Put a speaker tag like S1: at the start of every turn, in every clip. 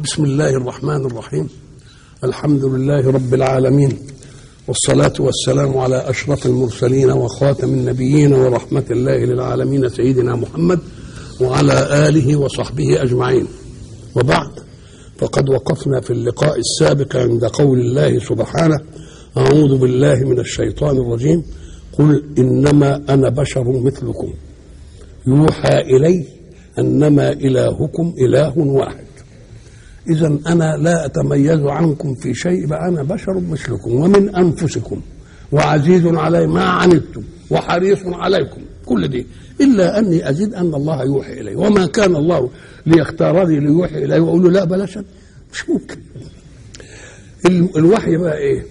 S1: بسم الله الرحمن الرحيم الحمد لله رب العالمين والصلاة والسلام على أشرف المرسلين وخاتم النبيين ورحمة الله للعالمين سيدنا محمد وعلى آله وصحبه أجمعين وبعد فقد وقفنا في اللقاء السابق عند قول الله سبحانه أعوذ بالله من الشيطان الرجيم قل إنما أنا بشر مثلكم يوحى إلي أنما إلهكم إله واحد إذا أنا لا أتميز عنكم في شيء بقى أنا بشر مثلكم ومن أنفسكم وعزيز علي ما عنتم وحريص عليكم كل دي إلا أني أزيد أن الله يوحي إلي وما كان الله ليختارني ليوحي إلي وأقول له لا بلاش مش ممكن الوحي بقى إيه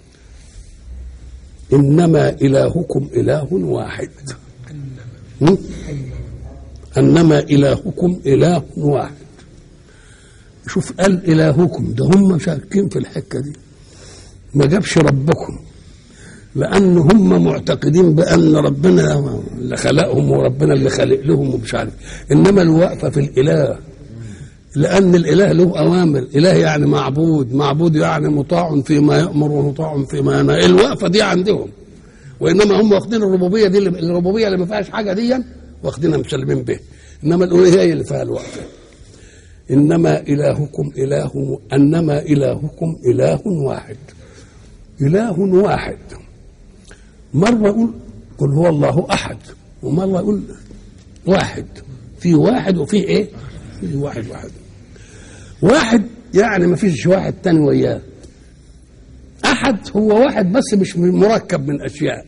S1: إنما إلهكم إله واحد م? انما الهكم اله واحد شوف قال الهكم ده هم شاكين في الحكه دي ما جابش ربكم لان هم معتقدين بان ربنا اللي خلقهم وربنا اللي خلق لهم ومش عارف انما الوقفه في الاله لان الاله له اوامر اله يعني معبود معبود يعني مطاع فيما يامر ومطاع فيما ينهى الوقفه دي عندهم وانما هم واخدين الربوبيه دي الربوبيه اللي ما فيهاش حاجه دي واخدينها مسلمين به انما الالوهيه هي اللي فيها الوقفه انما الهكم اله انما الهكم اله واحد اله واحد مره يقول قل هو الله احد ومره يقول واحد في واحد وفي ايه في واحد واحد واحد يعني ما فيش واحد تاني وياه احد هو واحد بس مش مركب من اشياء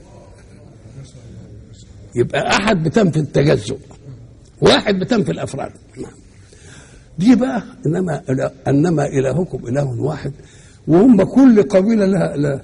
S1: يبقى احد بتنفي التجزؤ واحد بتنفي الافراد دي بقى انما انما الهكم اله واحد وهم كل قبيله لها لا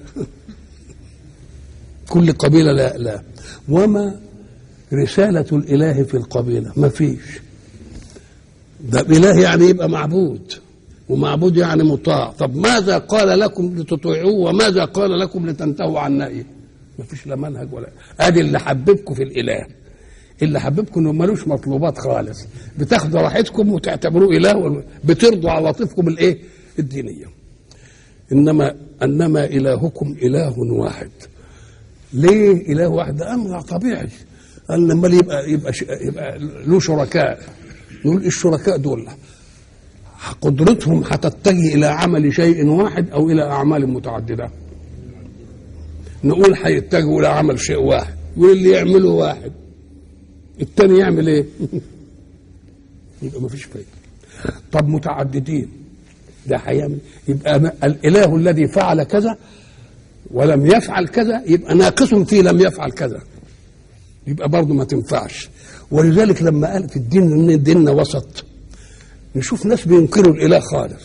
S1: كل قبيله لا لا وما رساله الاله في القبيله ما فيش ده اله يعني يبقى معبود ومعبود يعني مطاع طب ماذا قال لكم لتطيعوه وماذا قال لكم لتنتهوا عن نهيه ما فيش لا منهج ولا ادي اللي حببكم في الاله اللي حببكم انه ملوش مطلوبات خالص بتاخدوا راحتكم وتعتبروه اله بترضوا عواطفكم الايه الدينيه انما انما الهكم اله واحد ليه اله واحد ده امر طبيعي قال لما يبقى يبقى يبقى له شركاء نقول الشركاء دول قدرتهم هتتجه الى عمل شيء واحد او الى اعمال متعدده نقول هيتجهوا الى عمل شيء واحد يقول اللي يعمله واحد التاني يعمل ايه يبقى ما فيش فايده طب متعددين ده هيعمل يبقى الاله الذي فعل كذا ولم يفعل كذا يبقى ناقص فيه لم يفعل كذا يبقى برضه ما تنفعش ولذلك لما قال في الدين ان ديننا وسط نشوف ناس بينكروا الاله خالص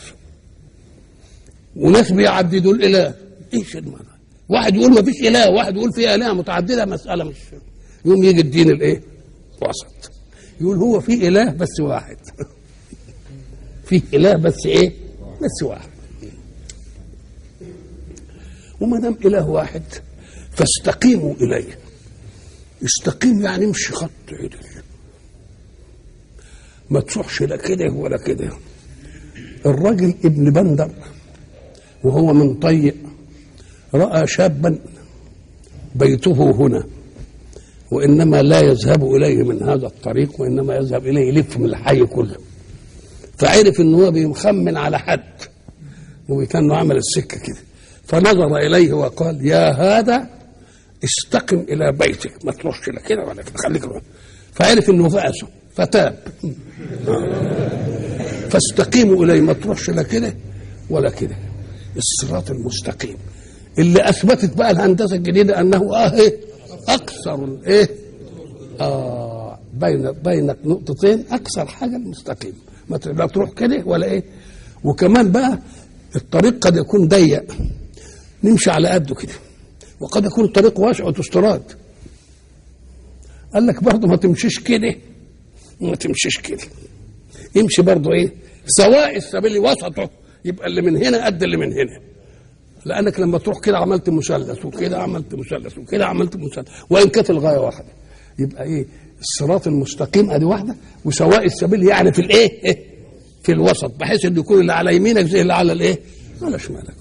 S1: وناس بيعددوا الاله ايش المعنى واحد يقول ما فيش اله واحد يقول في الهه متعدده مساله مش يوم يجي الدين الايه وسط يقول هو في اله بس واحد في اله بس ايه بس واحد وما دام اله واحد فاستقيموا اليه استقيم يعني امشي خط عدل ما تروحش لا كده ولا كده الراجل ابن بندر وهو من طيق راى شابا بيته هنا وانما لا يذهب اليه من هذا الطريق وانما يذهب اليه يلف من الحي كله فعرف ان هو بيخمن على حد وكانه عمل السكه كده فنظر اليه وقال يا هذا استقم الى بيتك ما تروحش لا كده ولا كده خليك روح فعرف انه فأسه فتاب فاستقيموا اليه ما تروحش لا كده ولا كده الصراط المستقيم اللي اثبتت بقى الهندسه الجديده انه اه ايه اكثر الايه اه بين بين نقطتين اكثر حاجه المستقيم ما لا تروح كده ولا ايه وكمان بقى الطريق قد يكون ضيق نمشي على قده كده وقد يكون الطريق واسع وتستراد قال لك برضه ما تمشيش كده وما تمشيش كده امشي برضه ايه سواء السبيل وسطه يبقى اللي من هنا قد اللي من هنا لانك لما تروح كده عملت مثلث وكده عملت مثلث وكده عملت مثلث وان كانت الغايه واحده يبقى ايه الصراط المستقيم ادي واحده وسواء السبيل يعني في الايه إيه؟ في الوسط بحيث ان يكون اللي على يمينك زي اللي على الايه؟ على شمالك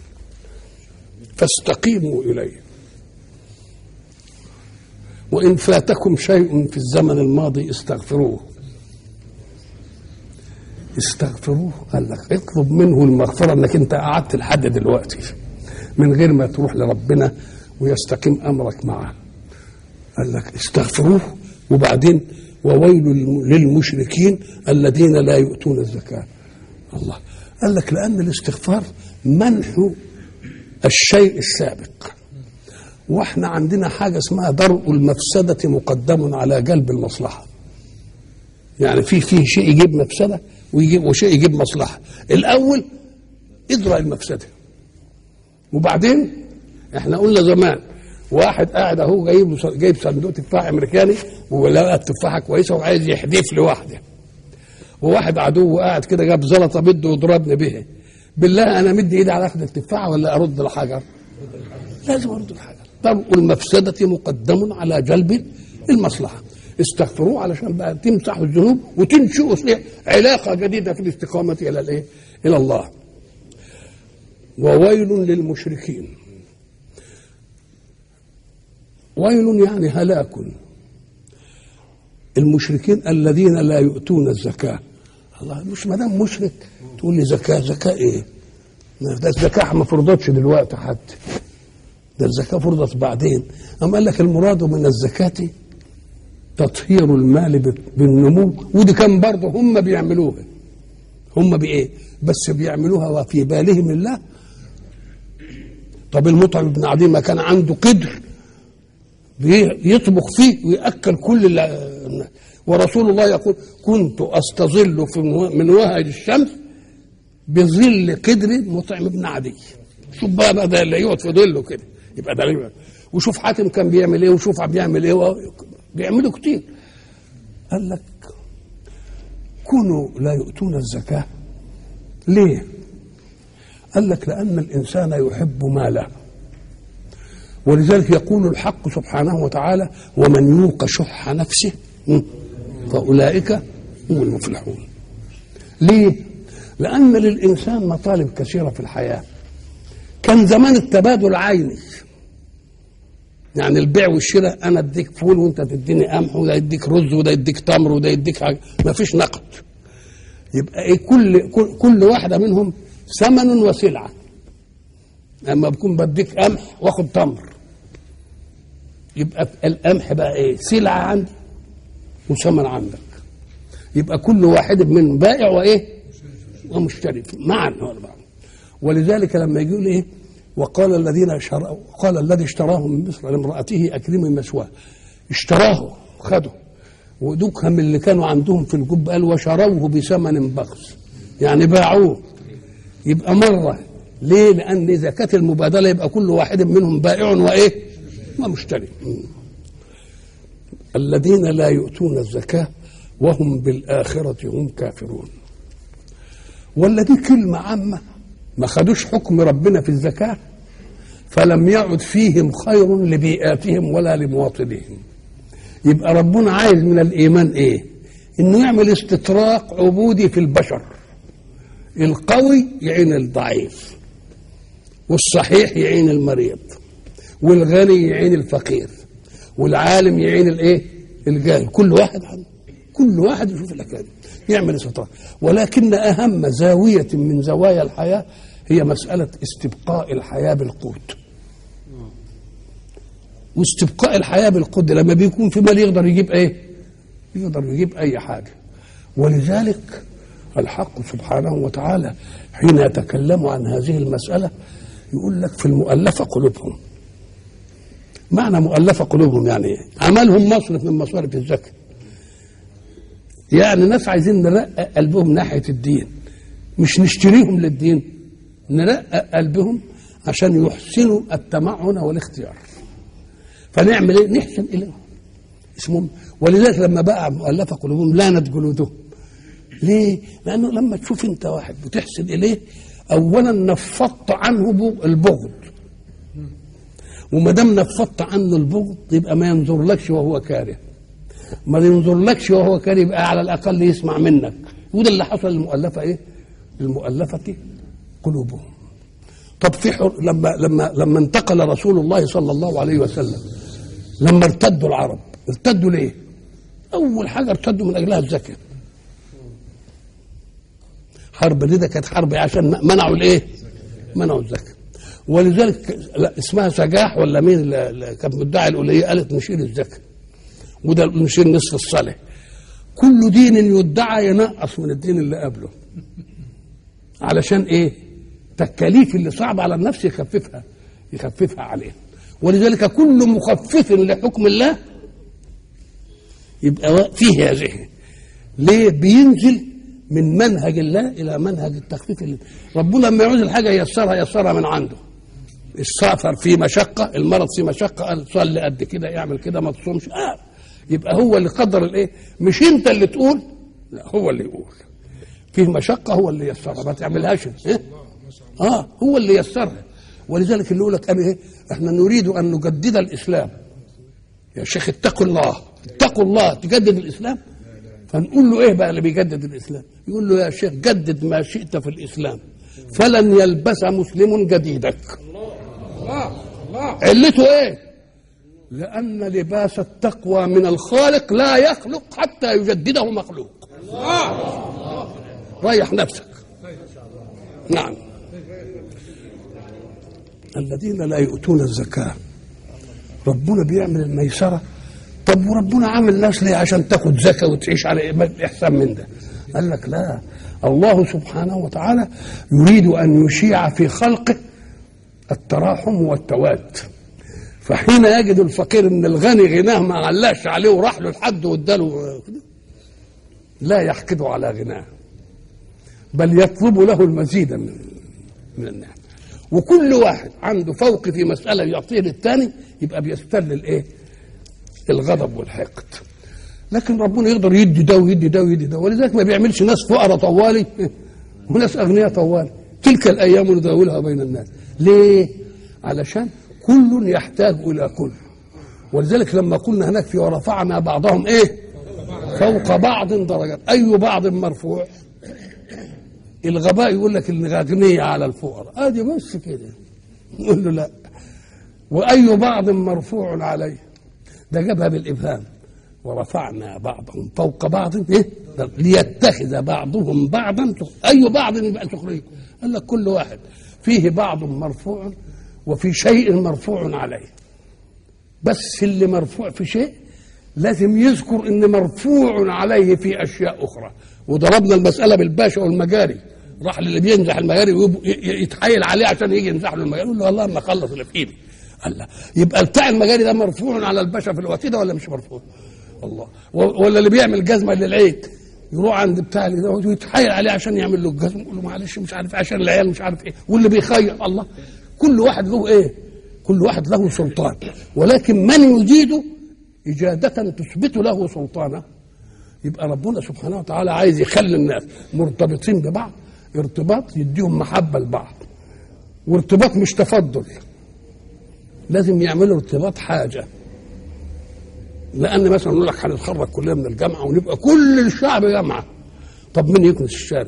S1: فاستقيموا اليه وان فاتكم شيء في الزمن الماضي استغفروه استغفروه قال لك اطلب منه المغفره انك انت قعدت لحد دلوقتي من غير ما تروح لربنا ويستقيم امرك معه قال لك استغفروه وبعدين وويل للمشركين الذين لا يؤتون الزكاه الله قال لك لان الاستغفار منح الشيء السابق واحنا عندنا حاجه اسمها درء المفسده مقدم على جلب المصلحه يعني في في شيء يجيب مفسده ويجيب وشيء يجيب مصلحه الاول ادرى المفسده وبعدين احنا قلنا زمان واحد قاعد اهو جايب جايب صندوق تفاح امريكاني ولقى التفاحه كويسه وعايز يحدف لي واحده وواحد عدو قاعد كده جاب زلطه بده يضربني بها بالله انا مدي ايدي على اخذ التفاحه ولا ارد الحجر؟ لازم ارد الحجر درء المفسده مقدم على جلب المصلحه استغفروه علشان بقى تمسحوا الذنوب وتنشئوا علاقه جديده في الاستقامه الى الايه؟ الى الله. وويل للمشركين. ويل يعني هلاك. المشركين الذين لا يؤتون الزكاه. الله مش ما دام مشرك تقول لي زكاه زكاه ايه؟ ده الزكاه ما فرضتش دلوقتي حتى. ده الزكاه فرضت بعدين. أم قال لك المراد من الزكاه تطهير المال بالنمو ودي كان برضه هم بيعملوها هم بايه بس بيعملوها وفي بالهم الله طب المطعم بن عدي ما كان عنده قدر يطبخ فيه ويأكل كل الناس ورسول الله يقول كنت استظل في من وهج الشمس بظل قدر مطعم بن عدي شوف بقى بقى ده اللي يقعد في ظله كده يبقى ده وشوف حاتم كان بيعمل ايه وشوف بيعمل ايه بيعملوا كتير قال لك كونوا لا يؤتون الزكاة ليه قال لك لأن الإنسان يحب ماله ولذلك يقول الحق سبحانه وتعالى ومن يوق شح نفسه فأولئك هم المفلحون ليه لأن للإنسان مطالب كثيرة في الحياة كان زمان التبادل عيني يعني البيع والشراء انا اديك فول وانت تديني قمح وده يديك رز وده يديك تمر وده يديك حاجه ما فيش نقد يبقى ايه كل كل, كل واحده منهم ثمن وسلعه اما بكون بديك قمح واخد تمر يبقى القمح بقى ايه سلعه عندي وثمن عندك يبقى كل واحد منهم بائع وايه ومشتري معا ولذلك لما يقول ايه وقال الذين شروا قال الذي اشتراه من مصر لامرأته أكرمي مثواه اشتراه خده ودكهم اللي كانوا عندهم في الجب قال وشروه بثمن بخس يعني باعوه يبقى مرة ليه؟ لأن إذا كانت المبادلة يبقى كل واحد منهم بائع وإيه؟ ومشتري الذين لا يؤتون الزكاة وهم بالآخرة هم كافرون والذي كلمة عامة ما خدوش حكم ربنا في الزكاة فلم يعد فيهم خير لبيئاتهم ولا لمواطنيهم يبقى ربنا عايز من الإيمان إيه إنه يعمل استطراق عبودي في البشر القوي يعين الضعيف والصحيح يعين المريض والغني يعين الفقير والعالم يعين الايه الجاهل كل واحد عنه كل واحد يشوف الحكايه يعمل استطراق ولكن اهم زاويه من زوايا الحياه هي مساله استبقاء الحياه بالقوت واستبقاء الحياه بالقوت لما بيكون في مال يقدر يجيب ايه يقدر يجيب اي حاجه ولذلك الحق سبحانه وتعالى حين يتكلم عن هذه المساله يقول لك في المؤلفه قلوبهم معنى مؤلفه قلوبهم يعني ايه عملهم مصرف من مصارف الزكاه يعني ناس عايزين نرقق قلبهم ناحيه الدين مش نشتريهم للدين نرقق قلبهم عشان يحسنوا التمعن والاختيار فنعمل ايه نحسن اليهم اسمهم ولذلك لما بقى مؤلفه قلوبهم لانت جلودهم ليه لانه لما تشوف انت واحد بتحسن اليه اولا نفضت عنه البغض وما دام نفضت عنه البغض يبقى ما ينظر لكش وهو كاره ما ينظر لكش وهو كاره يبقى على الاقل يسمع منك وده اللي حصل للمؤلفه ايه المؤلفه قلوبهم طب في حر... لما لما لما انتقل رسول الله صلى الله عليه وسلم لما ارتدوا العرب ارتدوا ليه اول حاجه ارتدوا من اجلها الزكاه حرب دي ده كانت حرب عشان منعوا الايه منعوا الزكاه ولذلك لا اسمها سجاح ولا مين اللي كانت مدعي الأولية قالت نشيل الزكاة وده نشيل نصف الصلاة كل دين يدعى ينقص من الدين اللي قبله علشان ايه تكاليف اللي صعب على النفس يخففها يخففها عليه ولذلك كل مخفف لحكم الله يبقى فيه هذه ليه بينزل من منهج الله الى منهج التخفيف اللي ربنا لما يعوز الحاجه ييسرها ييسرها من عنده السفر في مشقه المرض في مشقه قال صلي قد كده يعمل كده ما تصومش آه. يبقى هو اللي قدر الايه مش انت اللي تقول لا هو اللي يقول فيه مشقه هو اللي يسرها ما تعملهاش إيه؟ اه هو اللي يسرها ولذلك اللي يقول لك انا ايه احنا نريد ان نجدد الاسلام يا شيخ اتقوا الله اتقوا الله تجدد الاسلام فنقول له ايه بقى اللي بيجدد الاسلام يقول له يا شيخ جدد ما شئت في الاسلام فلن يلبس مسلم جديدك علته ايه لان لباس التقوى من الخالق لا يخلق حتى يجدده مخلوق ريح نفسك نعم الذين لا يؤتون الزكاه ربنا بيعمل الميسره طب وربنا عامل ناس ليه عشان تاخد زكاه وتعيش على احسن من ده قال لك لا الله سبحانه وتعالى يريد ان يشيع في خلقه التراحم والتواد فحين يجد الفقير ان الغني غناه ما علاش عليه وراح له لحد واداله لا يحقد على غناه بل يطلب له المزيد من من النعم وكل واحد عنده فوق في مسألة يعطيه للثاني يبقى بيستل الايه؟ الغضب والحقد لكن ربنا يقدر يدي ده ويدي ده ويدي ده ولذلك ما بيعملش ناس فقراء طوالي وناس اغنياء طوالي تلك الايام نداولها بين الناس ليه علشان كل يحتاج الى كل ولذلك لما قلنا هناك في ورفعنا بعضهم ايه فوق بعض درجات اي بعض مرفوع الغباء يقول لك الاغنياء على الفقراء ادي بس كده نقول له لا واي بعض مرفوع عليه ده جابها بالابهام ورفعنا بعضهم فوق بعض ايه ليتخذ بعضهم بعضا اي بعض يبقى سخريه قال لك كل واحد فيه بعض مرفوع وفي شيء مرفوع عليه بس اللي مرفوع في شيء لازم يذكر ان مرفوع عليه في اشياء اخرى وضربنا المساله بالباشا والمجاري راح للي بينزح المجاري يتحايل عليه عشان يجي ينزح له المجاري يقول له والله ما اخلص اللي في ايدي قال لا يبقى بتاع المجاري ده مرفوع على الباشا في الوقت ده ولا مش مرفوع؟ الله ولا اللي بيعمل جزمه للعيد يروح عند بتاع اللي ده ويتحايل عليه عشان يعمل له الجزمه يقول له معلش مش عارف عشان العيال مش عارف ايه واللي بيخير الله كل واحد له ايه؟ كل واحد له سلطان ولكن من يجيد إجادة تثبت له سلطانه يبقى ربنا سبحانه وتعالى عايز يخلي الناس مرتبطين ببعض ارتباط يديهم محبة لبعض وارتباط مش تفضل لازم يعملوا ارتباط حاجة لأن مثلا نقول لك هنتخرج كلنا من الجامعة ونبقى كل الشعب جامعة طب مين يكنس الشارع؟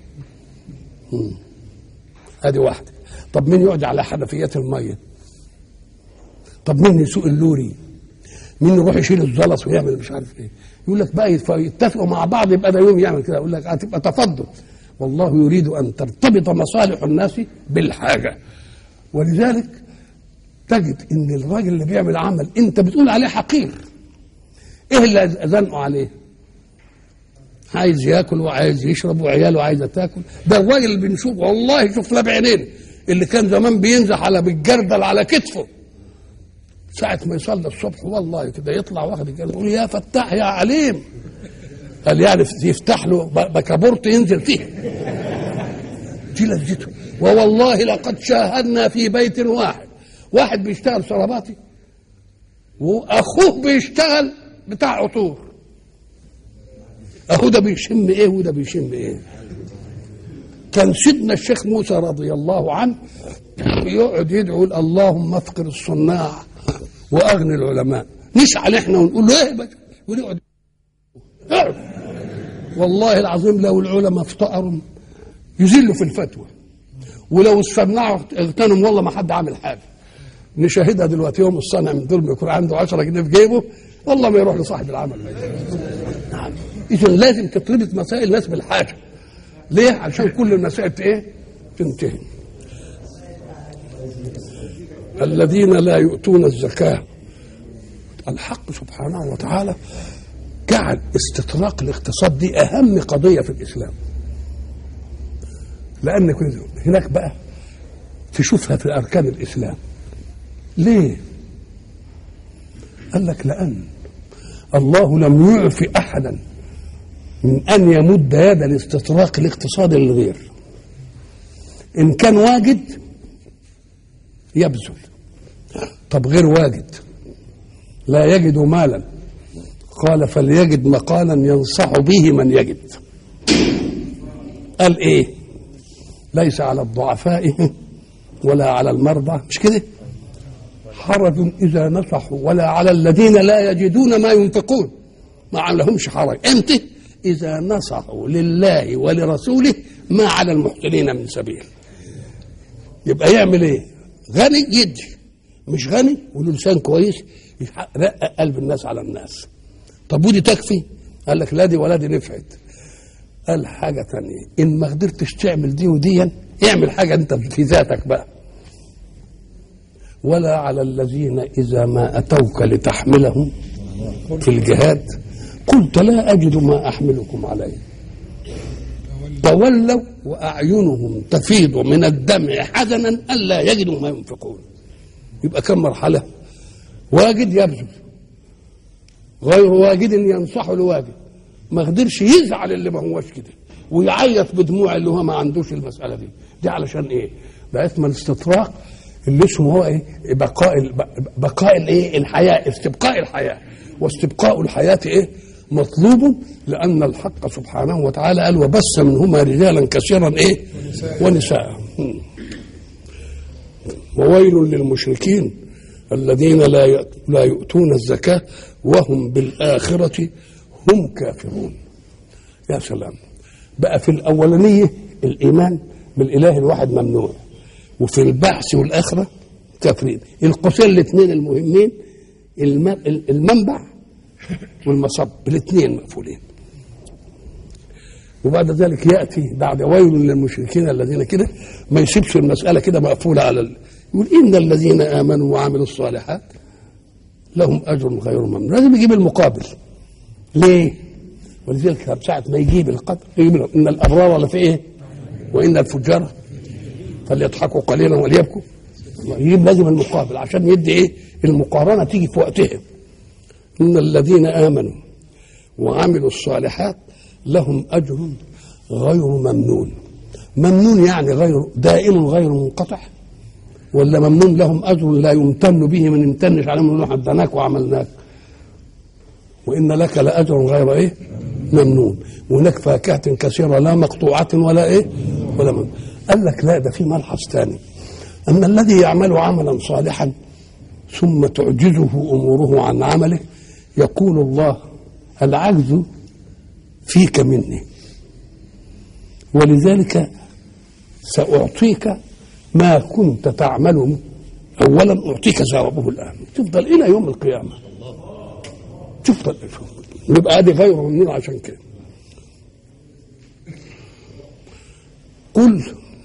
S1: هذه واحدة طب مين يقعد على حنفيات المية؟ طب مين يسوق اللوري؟ مين يروح يشيل الزلط ويعمل مش عارف ايه؟ يقول لك بقى يتفقوا مع بعض يبقى ده يوم يعمل كده يقول لك هتبقى تفضل والله يريد ان ترتبط مصالح الناس بالحاجه ولذلك تجد ان الراجل اللي بيعمل عمل انت بتقول عليه حقير ايه اللي زنقوا عليه عايز ياكل وعايز يشرب وعياله عايزه تاكل ده الراجل اللي بنشوفه والله شفناه بعينينا اللي كان زمان بينزح على بالجردل على كتفه ساعة ما يصلي الصبح والله كده يطلع واخد الجردل يقول يا فتاح يا عليم قال يعني يفتح له بكابورت ينزل فيه دي لذته ووالله لقد شاهدنا في بيت واحد واحد بيشتغل شراباتي واخوه بيشتغل بتاع عطور اهو ده بيشم ايه وده بيشم ايه كان سيدنا الشيخ موسى رضي الله عنه يقعد يدعو اللهم افقر الصناع واغني العلماء نشعل احنا ونقول له ايه ونقعد والله العظيم لو العلماء افتقروا يذلوا في الفتوى ولو استمنعوا اغتنم والله ما حد عامل حاجه نشاهدها دلوقتي يوم الصانع من دول يكون عنده 10 جنيه في جيبه والله ما يروح لصاحب العمل نعم اذا لازم تطلبت مسائل الناس بالحاجه ليه؟ عشان كل المسائل ايه؟ تنتهي الذين لا يؤتون الزكاه الحق سبحانه وتعالى جعل استطراق الاقتصاد دي اهم قضيه في الاسلام لان هناك بقى تشوفها في اركان الاسلام ليه قال لك لان الله لم يعف احدا من ان يمد يد الاستطراق الاقتصادي للغير ان كان واجد يبذل طب غير واجد لا يجد مالا قال فليجد مقالا ينصح به من يجد قال ايه ليس على الضعفاء ولا على المرضى مش كده حرج اذا نصحوا ولا على الذين لا يجدون ما ينفقون ما عليهمش حرج امتى اذا نصحوا لله ولرسوله ما على المحسنين من سبيل يبقى يعمل ايه غني يدي مش غني وله لسان كويس يرقق قلب الناس على الناس طب ودي تكفي قال لك لا دي ولا دي نفعت قال حاجه ثانيه ان ما قدرتش تعمل دي وديا اعمل حاجه انت في ذاتك بقى ولا على الذين اذا ما اتوك لتحملهم في الجهاد قلت لا اجد ما احملكم عليه تولوا واعينهم تفيض من الدمع حزنا الا يجدوا ما ينفقون يبقى كم مرحله واجد يبذل غير واجد ينصح الواجد ما قدرش يزعل اللي ما هوش كده ويعيط بدموع اللي هو ما عندوش المساله دي دي علشان ايه ده اسمه الاستطراق اللي اسمه هو ايه بقاء بقاء الايه الحياه استبقاء الحياه واستبقاء الحياه ايه مطلوب لان الحق سبحانه وتعالى قال وبث منهما رجالا كثيرا ايه ونساء وويل للمشركين الذين لا لا يؤتون الزكاه وهم بالاخره هم كافرون يا سلام بقى في الاولانيه الايمان بالاله الواحد ممنوع وفي البعث والاخره كافرين القوسين الاثنين المهمين المنبع والمصب الاثنين مقفولين وبعد ذلك ياتي بعد ويل للمشركين الذين كده ما يسيبش المساله كده مقفوله على ال... يقول ان الذين امنوا وعملوا الصالحات لهم اجر غير ممنون لازم يجيب المقابل ليه؟ ولذلك ساعة ما يجيب القدر يجيب ان الابرار لفي ايه؟ وان الفجار فليضحكوا قليلا وليبكوا يجيب لازم المقابل عشان يدي ايه؟ المقارنه تيجي في وقتها ان الذين امنوا وعملوا الصالحات لهم اجر غير ممنون ممنون يعني غير دائم غير منقطع ولا ممنون لهم اجر لا يمتن به من يمتنش عليهم انه حدناك وعملناك وان لك لاجر غير ايه ممنون وهناك فاكهه كثيره لا مقطوعه ولا ايه ولا ممنون قال لك لا ده في ملحظ ثاني ان الذي يعمل عملا صالحا ثم تعجزه اموره عن عمله يقول الله العجز فيك مني ولذلك سأعطيك ما كنت تعمله أولا أعطيك ثوابه الآن تفضل إلى يوم القيامة تفضل يبقى هذه غير ممنون عشان كده قل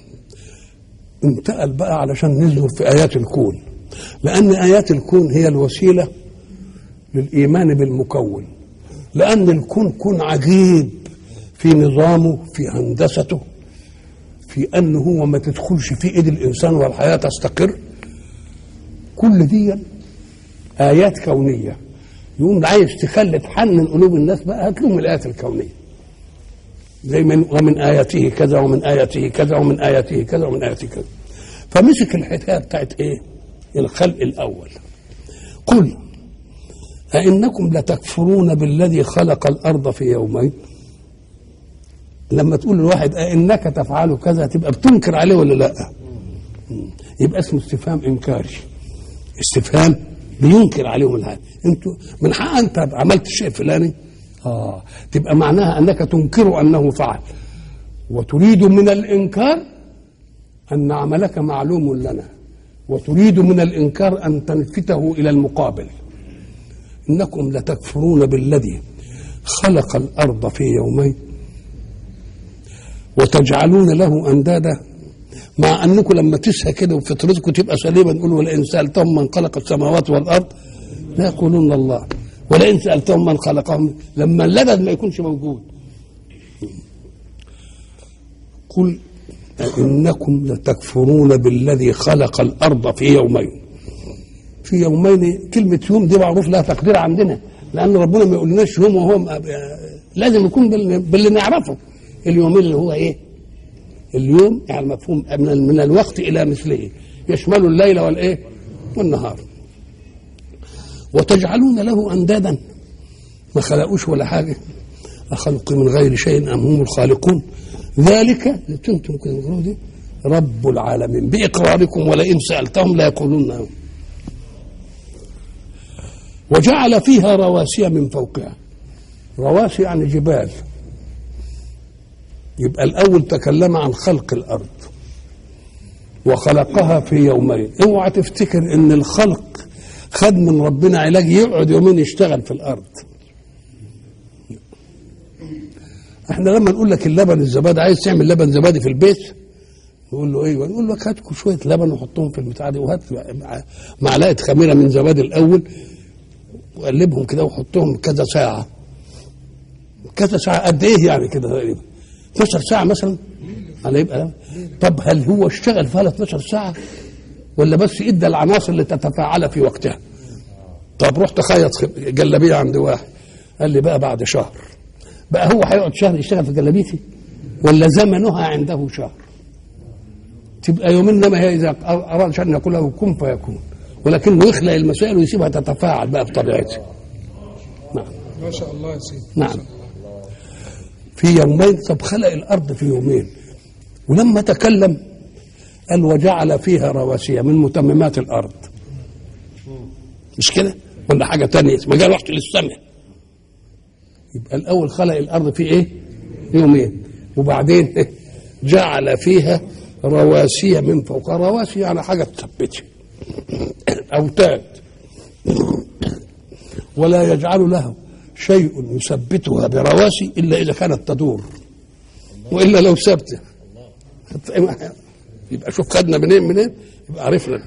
S1: انتقل بقى علشان ننظر في آيات الكون لأن آيات الكون هي الوسيلة للإيمان بالمكون لأن الكون كون عجيب في نظامه في هندسته في أنه هو ما تدخلش في إيد الإنسان والحياة تستقر كل دي آيات كونية يقوم عايز تخلي تحنن قلوب الناس بقى هات لهم الآيات الكونية زي من ومن آياته كذا ومن آياته كذا ومن آياته كذا ومن آياته كذا فمسك الحكاية بتاعت إيه؟ الخلق الأول قل أئنكم لتكفرون بالذي خلق الأرض في يومين لما تقول لواحد أئنك تفعل كذا تبقى بتنكر عليه ولا لا يبقى اسمه استفهام إنكاري استفهام بينكر عليهم الحال انتوا من حق انت عملت الشيء الفلاني اه تبقى معناها انك تنكر انه فعل وتريد من الانكار ان عملك معلوم لنا وتريد من الانكار ان تنفته الى المقابل انكم لتكفرون بالذي خلق الارض في يومين وتجعلون له اندادا مع انكم لما تسهى كده وفطرتكم تبقى سليمه نقول ولئن سالتهم من خلق السماوات والارض لا يقولون الله ولئن سالتهم من خلقهم لما اللبن ما يكونش موجود قل أئنكم لتكفرون بالذي خلق الأرض في يومين في يومين كلمة يوم دي معروف لها تقدير عندنا لأن ربنا ما يقولناش يوم وهو لازم يكون باللي نعرفه اليومين اللي هو إيه اليوم يعني مفهوم من, من الوقت إلى مثله يشمل الليل والإيه والنهار وتجعلون له أندادا ما خلقوش ولا حاجة أخلق من غير شيء أم هم الخالقون ذلك انتم كده دي رب العالمين باقراركم ولئن سالتهم ليقولون وجعل فيها رواسي من فوقها رواسي يعني جبال يبقى الاول تكلم عن خلق الارض وخلقها في يومين اوعى تفتكر ان الخلق خد من ربنا علاج يقعد يومين يشتغل في الارض احنا لما نقول لك اللبن الزبادي عايز تعمل لبن زبادي في البيت نقول له ايوه نقول لك هات شويه لبن وحطهم في البتاع دي وهات معلقه خميره من زبادي الاول وقلبهم كده وحطهم كذا ساعه كذا ساعه قد ايه يعني كده تقريبا 12 ساعه مثلا على يبقى طب هل هو اشتغل فيها 12 ساعه ولا بس ادى العناصر اللي تتفاعل في وقتها طب رحت خيط جلابيه عند واحد قال لي بقى بعد شهر بقى هو هيقعد شهر يشتغل في جلابيتي ولا زمنها عنده شهر تبقى يومين انما هي اذا اراد شيئا يقول له كن فيكون ولكنه يخلق المسائل ويسيبها تتفاعل بقى بطبيعتها نعم
S2: ما شاء الله يا سيدي
S1: نعم في يومين طب خلق الارض في يومين ولما تكلم قال وجعل فيها رواسي من متممات الارض مش كده ولا حاجه تانية ما جاء رحت للسماء يبقى الاول خلق الارض في ايه يومين وبعدين جعل فيها رواسي من فوقها رواسي يعني حاجه تثبتها اوتاد ولا يجعل له شيء يثبتها برواسي الا اذا كانت تدور والا لو ثابته يبقى شوف خدنا منين منين يبقى عرفنا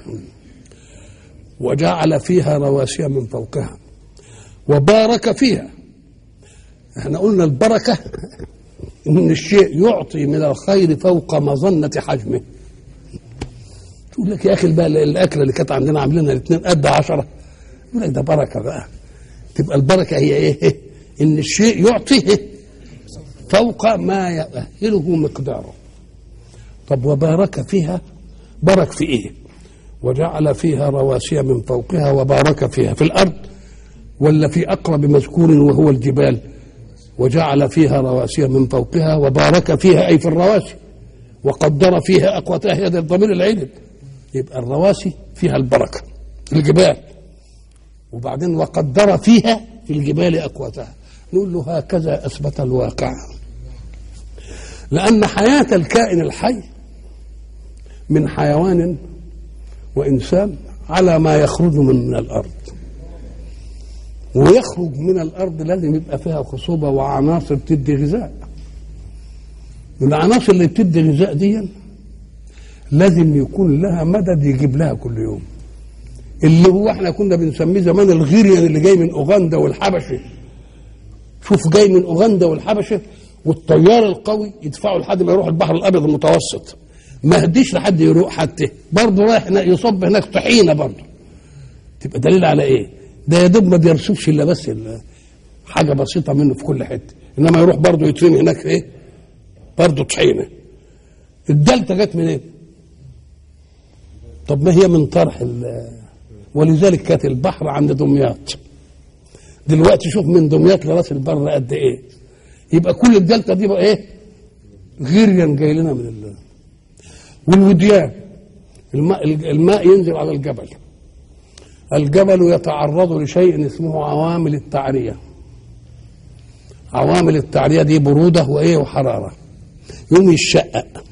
S1: وجعل فيها رواسي من فوقها وبارك فيها احنا قلنا البركة ان الشيء يعطي من الخير فوق مظنة حجمه تقول لك يا اخي بقى الاكله اللي كانت عندنا عاملينها الاثنين قد عشرة يقول لك ده بركه بقى تبقى البركه هي ايه؟ ان الشيء يعطي فوق ما يؤهله مقداره طب وبارك فيها بارك في ايه؟ وجعل فيها رواسي من فوقها وبارك فيها في الارض ولا في اقرب مذكور وهو الجبال وجعل فيها رواسي من فوقها وبارك فيها اي في الرواسي وقدر فيها اقواتها هذا الضمير العلم يبقى الرواسي فيها البركه الجبال وبعدين وقدر فيها في الجبال اقواتها نقول له هكذا اثبت الواقع لان حياه الكائن الحي من حيوان وانسان على ما يخرج من, من الارض ويخرج من الارض لازم يبقى فيها خصوبه وعناصر تدي غذاء العناصر اللي بتدي غذاء دي لازم يكون لها مدد يجيب لها كل يوم اللي هو احنا كنا بنسميه زمان الغيريان اللي جاي من اوغندا والحبشه شوف جاي من اوغندا والحبشه والطيار القوي يدفعه لحد ما يروح البحر الابيض المتوسط ما هديش لحد يروح حتى برضه رايح يصب هناك طحينه برضه تبقى دليل على ايه؟ ده يا دوب ما بيرسوش الا بس حاجه بسيطه منه في كل حته انما يروح برضه يترمي هناك في ايه؟ برضه طحينه الدلتا جت منين؟ إيه؟ طب ما هي من طرح ولذلك كانت البحر عند دمياط دلوقتي شوف من دمياط لراس البر قد ايه يبقى كل الدلتا دي بقى ايه غيريا جاي لنا من الله والوديان الماء الماء ينزل على الجبل الجبل يتعرض لشيء اسمه عوامل التعريه عوامل التعريه دي بروده وايه وحراره يوم يشقق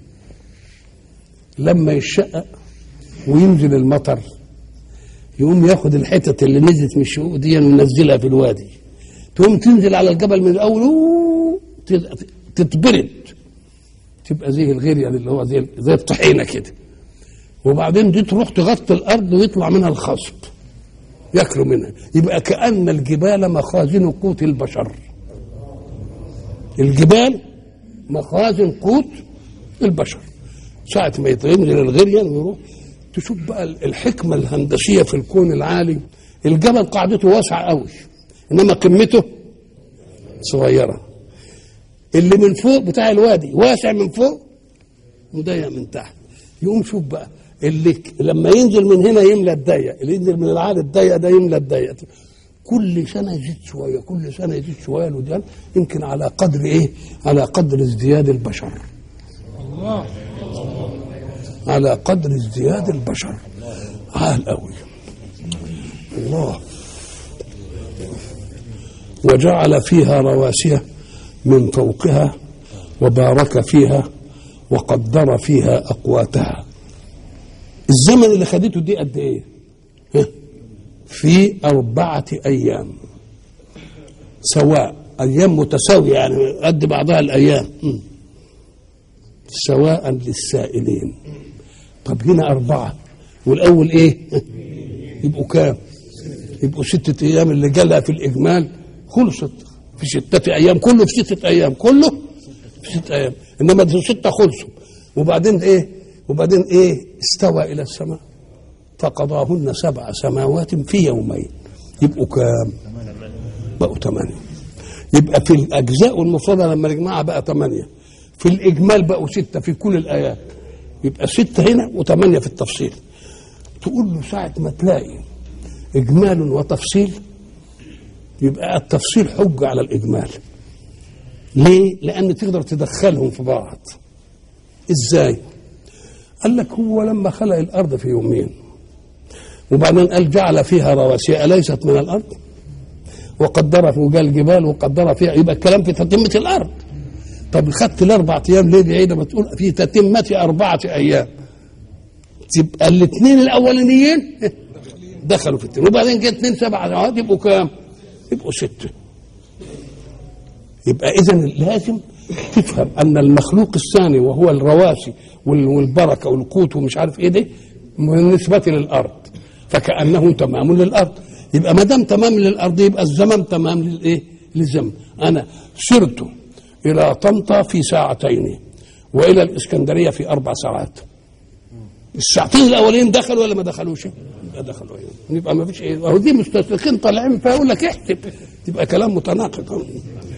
S1: لما يشقق وينزل المطر يقوم ياخد الحتت اللي نزلت من الشقوق دي وينزلها في الوادي تقوم تنزل على الجبل من الاول أوه، تت- تتبرد تبقى زي الغيريان اللي هو زي زي الطحينه كده وبعدين دي تروح تغطي الارض ويطلع منها الخصب ياكلوا منها يبقى كان الجبال مخازن قوت البشر الجبال مخازن قوت البشر ساعة ما ينزل الغريان ويروح تشوف بقى الحكمة الهندسية في الكون العالي الجبل قاعدته واسعة قوي إنما قمته صغيرة اللي من فوق بتاع الوادي واسع من فوق وضيق من تحت يقوم شوف بقى اللي ك- لما ينزل من هنا يملى الضيق اللي ينزل من العالي الضيق ده يملى الضيق كل سنه يزيد شويه كل سنه يزيد شويه الوديان يمكن على قدر ايه؟ على قدر ازدياد البشر على قدر ازدياد البشر عال قوي الله وجعل فيها رواسي من فوقها وبارك فيها وقدر فيها اقواتها الزمن اللي خدته دي قد ايه ها؟ في أربعة أيام سواء أيام متساوية يعني قد بعضها الأيام م. سواء للسائلين طب هنا أربعة والأول إيه يبقوا كام يبقوا ستة أيام اللي جالها في الإجمال خلصت في ستة أيام كله في ستة أيام كله في ستة أيام إنما دي ستة خلصوا وبعدين إيه وبعدين إيه استوى إلى السماء فقضاهن سبع سماوات في يومين يبقوا كام بقوا ثمانية يبقى في الأجزاء المفردة لما نجمعها بقى ثمانية في الإجمال بقوا ستة في كل الآيات يبقى ستة هنا وثمانية في التفصيل تقول له ساعة ما تلاقي إجمال وتفصيل يبقى التفصيل حجة على الإجمال ليه؟ لأن تقدر تدخلهم في بعض إزاي؟ قال لك هو لما خلق الأرض في يومين وبعدين قال جعل فيها رواسي أليست من الأرض وقدر في وجال الجبال وقدر فيها يبقى الكلام في تتمة الأرض طب خدت الأربع أيام ليه بعيدة ما تقول في تتمة أربعة أيام تبقى الاثنين الأولانيين دخلوا في التين وبعدين جه اثنين سبع سنوات يبقوا كام؟ يبقوا ستة يبقى إذا لازم تفهم أن المخلوق الثاني وهو الرواسي وال- والبركة والقوت ومش عارف إيه ده بالنسبة للأرض فكأنه تمام للأرض يبقى ما دام تمام للأرض يبقى الزمن تمام للإيه؟ للزمن أنا سرت إلى طنطا في ساعتين وإلى الإسكندرية في أربع ساعات الساعتين الاولين دخلوا ولا ما دخلوش؟ يبقى دخلوا أيوة. يبقى ما فيش ايه اهو دي مستشرقين طالعين فيقول لك احسب تبقى كلام متناقض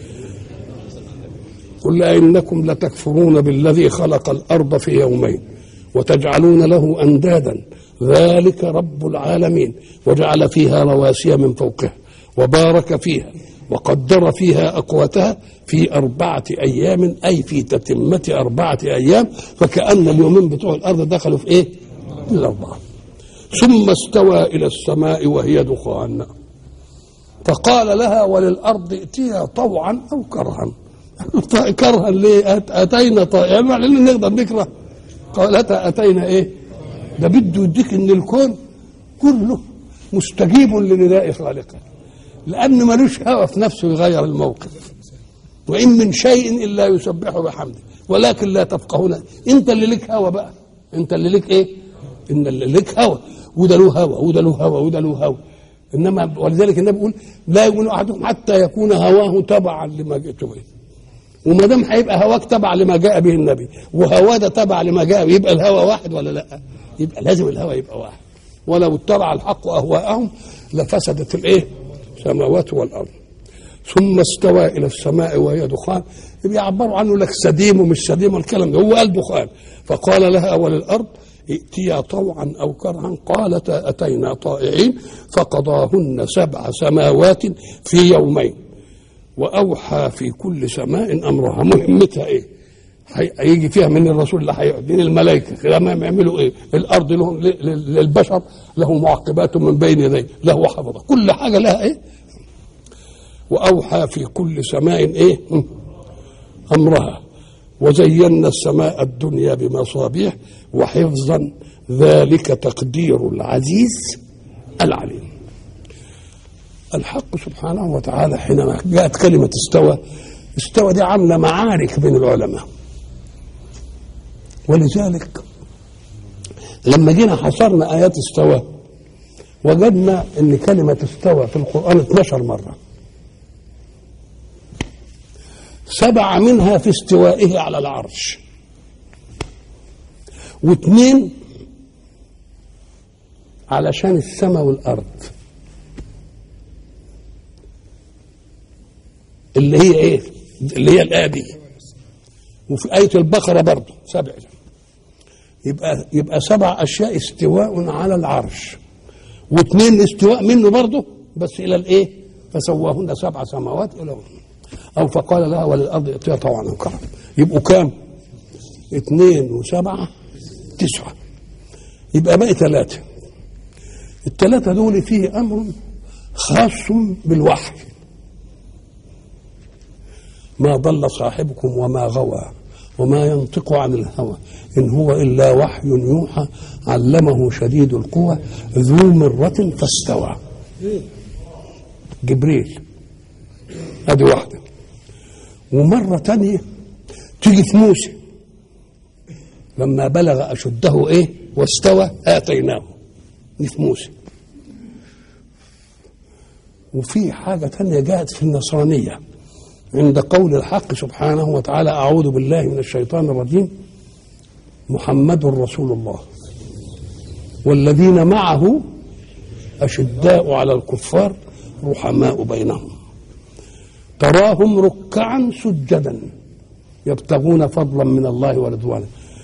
S1: قل انكم لتكفرون بالذي خلق الارض في يومين وتجعلون له اندادا ذلك رب العالمين وجعل فيها رواسي من فوقها وبارك فيها وقدر فيها اقواتها في اربعه ايام اي في تتمه اربعه ايام فكان اليومين بتوع الارض دخلوا في ايه؟ في الاربعه ثم استوى الى السماء وهي دخان فقال لها وللارض ائتيا طوعا او كرها كرها ليه؟ أت- اتينا طائعا يعني لان نقدر نكره قالتا اتينا ايه؟ ده بده يديك ان الكون كله مستجيب لنداء خالقه لان ملوش هوى في نفسه يغير الموقف وان من شيء الا يسبح بحمده ولكن لا تفقهون انت اللي لك هوى بقى انت اللي لك ايه ان اللي لك هوى وده له هوى وده له هوى وده له هوى انما ولذلك النبي يقول لا يؤمن احدكم حتى يكون هواه تبعا لما جئت به وما دام هيبقى هواك تبع لما جاء به النبي وهواه ده تبع لما جاء به يبقى الهوى واحد ولا لا؟ يبقى لازم الهوى يبقى واحد ولو اتبع الحق اهواءهم لفسدت الايه؟ السماوات والارض ثم استوى الى السماء وهي دخان بيعبروا عنه لك سديم ومش سديم والكلام ده هو قال دخان فقال لها وللارض ائتيا طوعا او كرها قالتا اتينا طائعين فقضاهن سبع سماوات في يومين واوحى في كل سماء امرها مهمتها ايه؟ هي- هيجي فيها من الرسول اللي هيقعد من الملائكه لما يعملوا ايه؟ الارض لهم ل- ل- للبشر له معقبات من بين يديه له حفظه كل حاجه لها ايه؟ وأوحى في كل سماء إيه أمرها وزينا السماء الدنيا بمصابيح وحفظا ذلك تقدير العزيز العليم الحق سبحانه وتعالى حينما جاءت كلمة استوى استوى دي عاملة معارك بين العلماء ولذلك لما جينا حصرنا آيات استوى وجدنا ان كلمة استوى في القرآن 12 مرة سبعة منها في استوائه على العرش واثنين علشان السماء والأرض اللي هي ايه اللي هي الآية دي وفي آية البقرة برضه سبع يبقى يبقى سبع أشياء استواء على العرش واثنين استواء منه برضه بس إلى الإيه؟ فسواهن سبع سماوات إلى أو فقال لها وللأرض ائتيا طوعا أو كرها يبقوا كام؟ اثنين وسبعة تسعة يبقى بقى ثلاثة الثلاثة دول فيه أمر خاص بالوحي ما ضل صاحبكم وما غوى وما ينطق عن الهوى إن هو إلا وحي يوحى علمه شديد القوى ذو مرة فاستوى جبريل ادي واحدة ومرة تانية تيجي في موسى لما بلغ أشده إيه واستوى آتيناه دي في موسى وفي حاجة تانية جاءت في النصرانية عند قول الحق سبحانه وتعالى أعوذ بالله من الشيطان الرجيم محمد رسول الله والذين معه أشداء على الكفار رحماء بينهم تراهم ركعا سجدا يبتغون فضلا من الله ورضوانه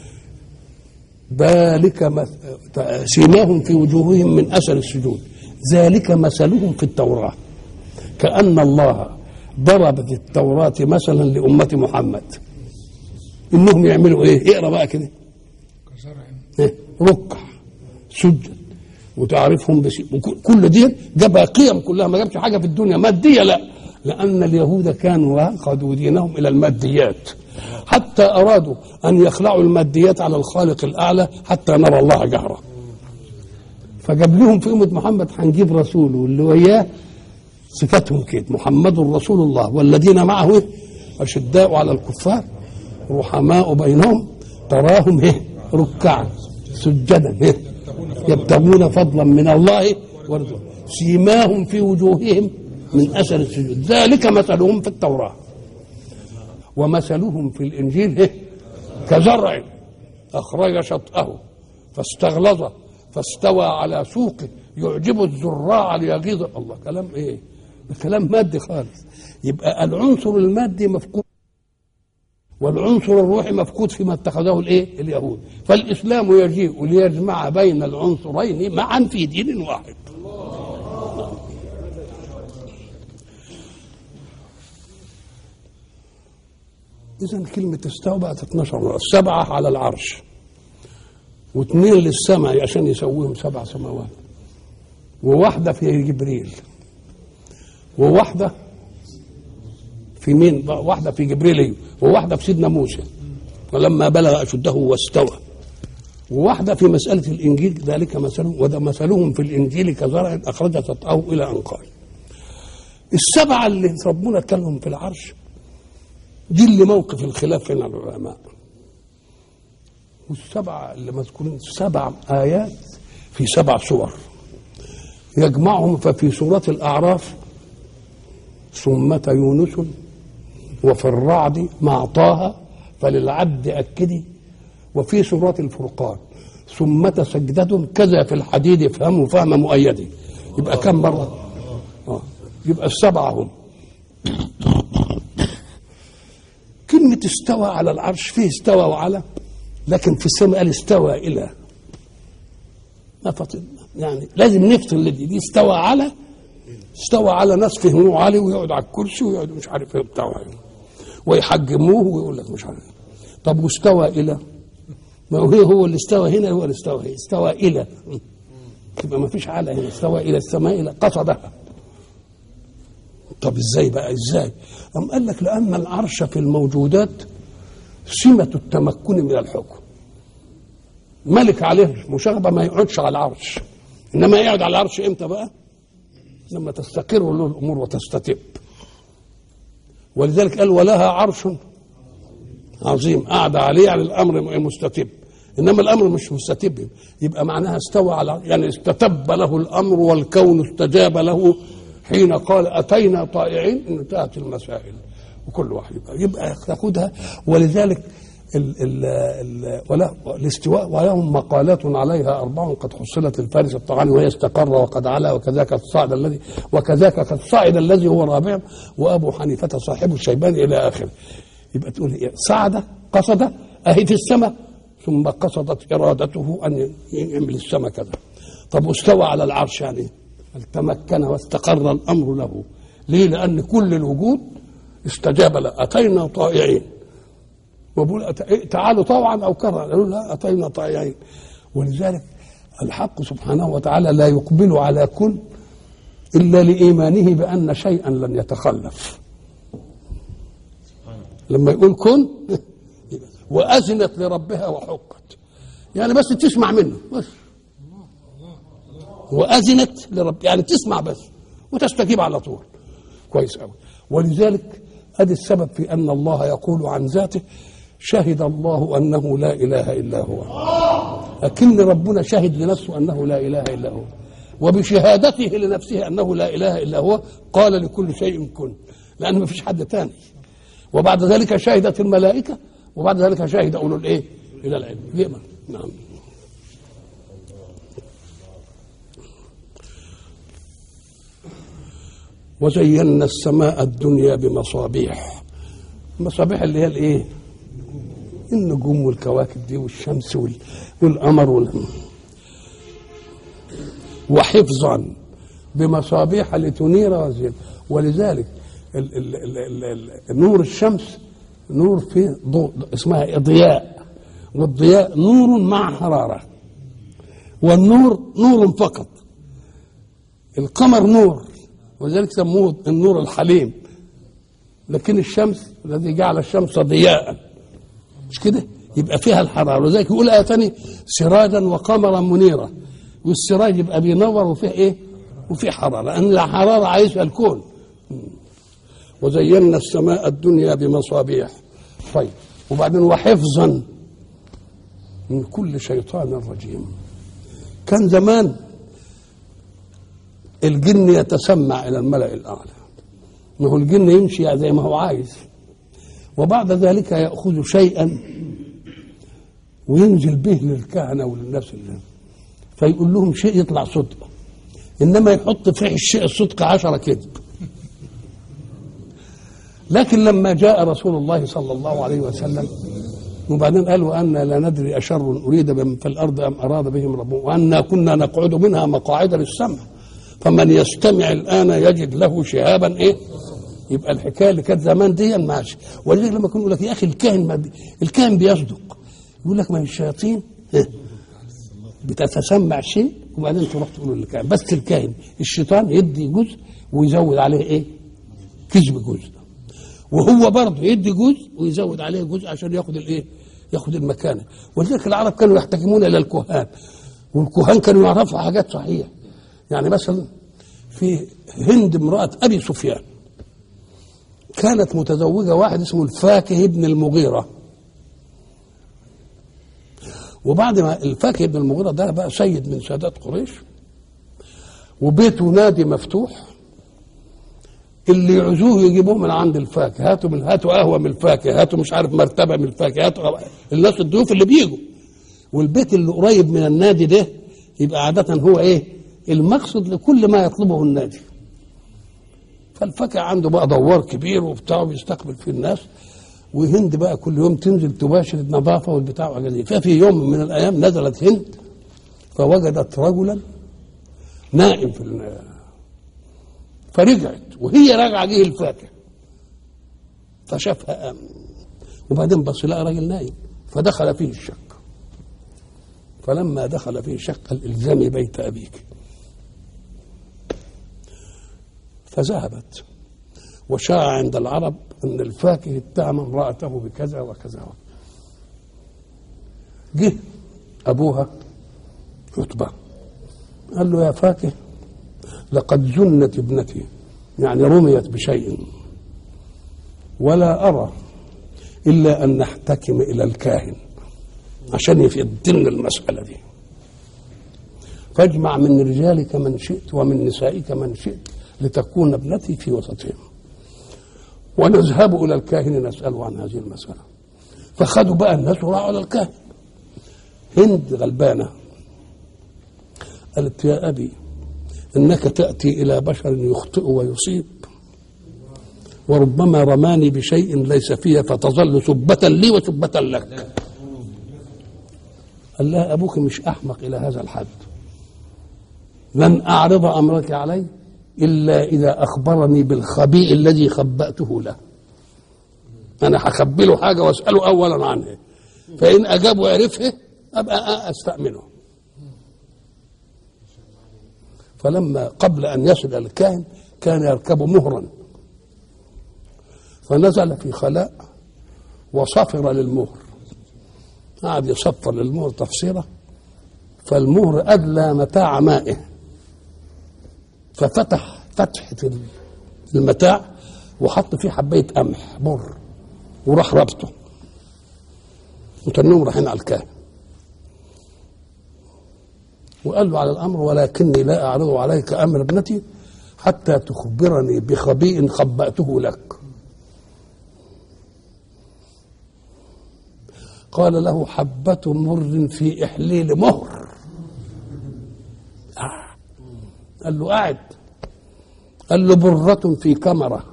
S1: ذلك مث- سيماهم في وجوههم من اثر السجود ذلك مثلهم في التوراه كان الله ضرب في التوراه مثلا لامه محمد انهم يعملوا ايه اقرا بقى كده إيه؟ ركع سجد وتعرفهم بس وك- كل دي جابها قيم كلها ما جابش حاجه في الدنيا ماديه لا لان اليهود كانوا اخذوا دينهم الى الماديات حتى ارادوا ان يخلعوا الماديات على الخالق الاعلى حتى نرى الله جهرا فجاب لهم في امه محمد هنجيب رسوله واللي وياه صفاتهم كده محمد رسول الله والذين معه إيه؟ اشداء على الكفار رحماء بينهم تراهم إيه؟ ركعا سجدا إيه؟ يبتغون فضلا من الله ورضوانه سيماهم في وجوههم من اثر السجود ذلك مثلهم في التوراه ومثلهم في الانجيل إيه؟ كزرع اخرج شطاه فاستغلظ فاستوى على سوقه يعجب الزراع ليغيظ الله كلام ايه ده كلام مادي خالص يبقى العنصر المادي مفقود والعنصر الروحي مفقود فيما اتخذه الايه اليهود فالاسلام يجيء ليجمع بين العنصرين معا في دين واحد اذا كلمه استوى بقت 12 مرة. سبعه على العرش واثنين للسماء عشان يسويهم سبع سماوات وواحده في جبريل وواحده في مين واحده في جبريل أيوه. وواحده في سيدنا موسى ولما بلغ اشده واستوى وواحده في مساله الانجيل ذلك مثلهم وده مثلهم في الانجيل كزرع اخرج شطاه الى ان قال السبعه اللي ربنا اتكلم في العرش دي اللي موقف الخلاف بين العلماء والسبعه اللي مذكورين سبع ايات في سبع سور يجمعهم ففي سوره الاعراف ثمة يونس وفي الرعد مع طه فللعبد أكدي وفي سورة الفرقان ثمة سجدة كذا في الحديد افهموا فهم مؤيد يبقى كم مرة آه. يبقى السبعة هم كلمة استوى على العرش فيه استوى وعلى لكن في السماء قال استوى إلى ما فصل يعني لازم نفصل دي دي استوى على استوى على ناس فهموه عالي ويقعد على الكرسي ويقعد مش عارف ايه بتاعه ويحجموه ويقول لك مش عارف إيه. طب واستوى الى ما هو هو اللي استوى هنا هو اللي استوى هنا استوى الى يبقى ما فيش على هنا استوى الى السماء الى قصدها طب ازاي بقى ازاي أم قال لك لأن العرش في الموجودات سمة التمكن من الحكم ملك عليه مشاغبة ما يقعدش على العرش إنما يقعد على العرش إمتى بقى لما تستقر له الأمور وتستتب ولذلك قال ولها عرش عظيم قاعد عليه يعني الأمر مستتب انما الامر مش مستتب يبقى معناها استوى على يعني استتب له الامر والكون استجاب له حين قال اتينا طائعين انتهت المسائل وكل واحد يبقى, يبقى تاخدها ولذلك ال ال ال ولا الاستواء ولهم مقالات عليها اربع قد حصلت الفارس الطغاني وهي استقر وقد علا وكذاك الصعد الذي وكذاك قد صعد الذي هو رابع وابو حنيفه صاحب الشيباني الى اخره يبقى تقول إيه؟ صعد قصد اهي في السماء ثم قصدت ارادته ان يعمل السماء كذا طب واستوى على العرش يعني تمكن واستقر الامر له ليه لان كل الوجود استجاب له اتينا طائعين وبقول أت- تعالوا طوعا او كرها قالوا لا اتينا طائعين ولذلك الحق سبحانه وتعالى لا يقبل على كل الا لايمانه بان شيئا لن يتخلف لما يقول كن واذنت لربها وحقت يعني بس تسمع منه بس واذنت لرب يعني تسمع بس وتستجيب على طول كويس قوي ولذلك ادي السبب في ان الله يقول عن ذاته شهد الله انه لا اله الا هو لكن ربنا شهد لنفسه انه لا اله الا هو وبشهادته لنفسه انه لا اله الا هو قال لكل شيء كن لان ما فيش حد تاني وبعد ذلك شهدت الملائكه وبعد ذلك شهد اولو الايه؟ الى العلم يأمن نعم وزينا السماء الدنيا بمصابيح المصابيح اللي هي الايه؟ النجوم والكواكب دي والشمس وال- والقمر وال... وحفظا بمصابيح لتنير وزين ولذلك ال ال ال ال ال نور الشمس نور فيه ضوء اسمها ضياء والضياء نور مع حرارة والنور نور فقط القمر نور ولذلك سموه النور الحليم لكن الشمس الذي جعل الشمس ضياء مش كده يبقى فيها الحرارة ولذلك يقول آية تاني سراجا وقمرا منيرا والسراج يبقى بينور وفيه ايه وفيه حرارة لأن الحرارة عايزها الكون وزينا السماء الدنيا بمصابيح طيب وبعدين وحفظا من كل شيطان رجيم كان زمان الجن يتسمع الى الملا الاعلى ما هو الجن يمشي زي ما هو عايز وبعد ذلك ياخذ شيئا وينزل به للكهنه وللناس اللي فيقول لهم شيء يطلع صدق انما يحط فيه الشيء الصدق عشرة كذب لكن لما جاء رسول الله صلى الله عليه وسلم وبعدين قال وأنا لا ندري أشر أريد بمن في الأرض أم أراد بهم ربهم وأنا كنا نقعد منها مقاعد للسمع فمن يستمع الآن يجد له شهابا إيه يبقى الحكاية اللي كانت زمان دي ماشي ولذلك لما يكون يقول لك يا أخي الكاهن ما بي... الكاهن بيصدق يقول لك ما هي الشياطين إيه؟ بتتسمع شيء وبعدين تروح تقول للكاهن بس الكاهن الشيطان يدي جزء ويزود عليه ايه؟ كذب جزء وهو برضه يدي جزء ويزود عليه جزء عشان ياخد الايه؟ ياخد المكانه ولذلك العرب كانوا يحتكمون الى الكهان والكهان كانوا يعرفوا حاجات صحيحه يعني مثلا في هند امراه ابي سفيان كانت متزوجه واحد اسمه الفاكه ابن المغيره وبعد ما الفاكه ابن المغيره ده بقى سيد من سادات قريش وبيته نادي مفتوح اللي يعزوه يجيبوه من عند الفاكهه هاتوا من هاتوا قهوه من الفاكهه هاتوا مش عارف مرتبه من الفاكهه هاتوا الناس الضيوف اللي بيجوا والبيت اللي قريب من النادي ده يبقى عاده هو ايه المقصد لكل ما يطلبه النادي فالفاكهه عنده بقى دوار كبير وبتاع ويستقبل فيه الناس وهند بقى كل يوم تنزل تباشر النظافه والبتاع وحاجات دي ففي يوم من الايام نزلت هند فوجدت رجلا نائم في النار فرجعت وهي راجعه جه الفاكهه فشافها قام وبعدين بص لقى راجل نايم فدخل فيه الشك فلما دخل فيه الشك قال الزمي بيت ابيك فذهبت وشاع عند العرب ان الفاكه اتهم امراته بكذا وكذا جه ابوها عتبه قال له يا فاكه لقد زنت ابنتي يعني رميت بشيء ولا ارى الا ان نحتكم الى الكاهن عشان يفيدنا المساله دي فاجمع من رجالك من شئت ومن نسائك من شئت لتكون ابنتي في وسطهم ونذهب الى الكاهن نساله عن هذه المساله فخذوا بقى الناس وراحوا على الكاهن هند غلبانه قالت يا ابي انك تاتي الى بشر يخطئ ويصيب وربما رماني بشيء ليس فيها فتظل سبة لي وسبة لك قال لها أبوك مش أحمق إلى هذا الحد لن أعرض أمرك علي إلا إذا أخبرني بالخبيء الذي خبأته له أنا هخبي له حاجة وأسأله أولا عنها فإن أجاب وعرفها أبقى أستأمنه فلما قبل أن يصل إلى الكاهن كان يركب مهرا فنزل في خلاء وصفر للمهر قعد يصفر للمهر تفصيله فالمهر أدلى متاع مائه ففتح فتحة المتاع وحط فيه حباية قمح مر وراح ربطه وتنهم رايحين على الكاهن وقال له على الأمر ولكني لا أعرض عليك أمر ابنتي حتى تخبرني بخبيء خبأته لك قال له حبة مر في إحليل مهر آه. قال له قاعد قال له برة في كمرة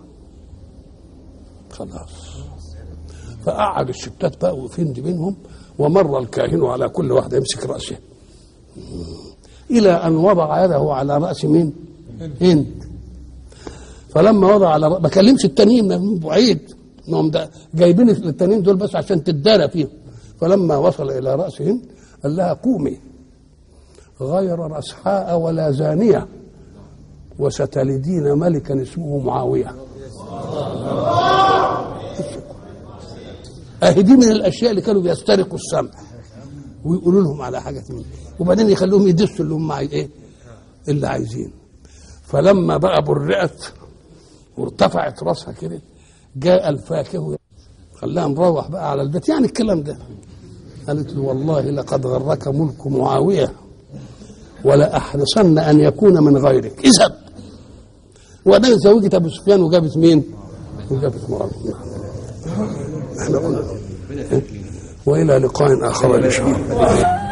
S1: خلاص فقعد الستات بقى وفند بينهم ومر الكاهن على كل واحد يمسك رأسه إلى أن وضع يده على رأس مين؟ هند فلما وضع على رأس ما كلمش التانيين من بعيد انهم جايبين التانيين دول بس عشان تدارى فيهم فلما وصل الى راس هند قال لها قومي غير رسحاء ولا زانيه وستلدين ملكا اسمه معاويه اهي دي من الاشياء اللي كانوا بيسترقوا السمع ويقولوا لهم على حاجه منه وبعدين يخلوهم يدسوا اللي هم ايه اللي عايزين فلما بقى برئت وارتفعت راسها كده جاء الفاكه خلاها نروح بقى على البيت يعني الكلام ده قالت له والله لقد غرك ملك معاويه ولا احرصن ان يكون من غيرك اذهب وبعدين زوجت ابو سفيان وجابت مين؟ وجابت معاويه احنا قلنا والى لقاء اخر ان شاء الله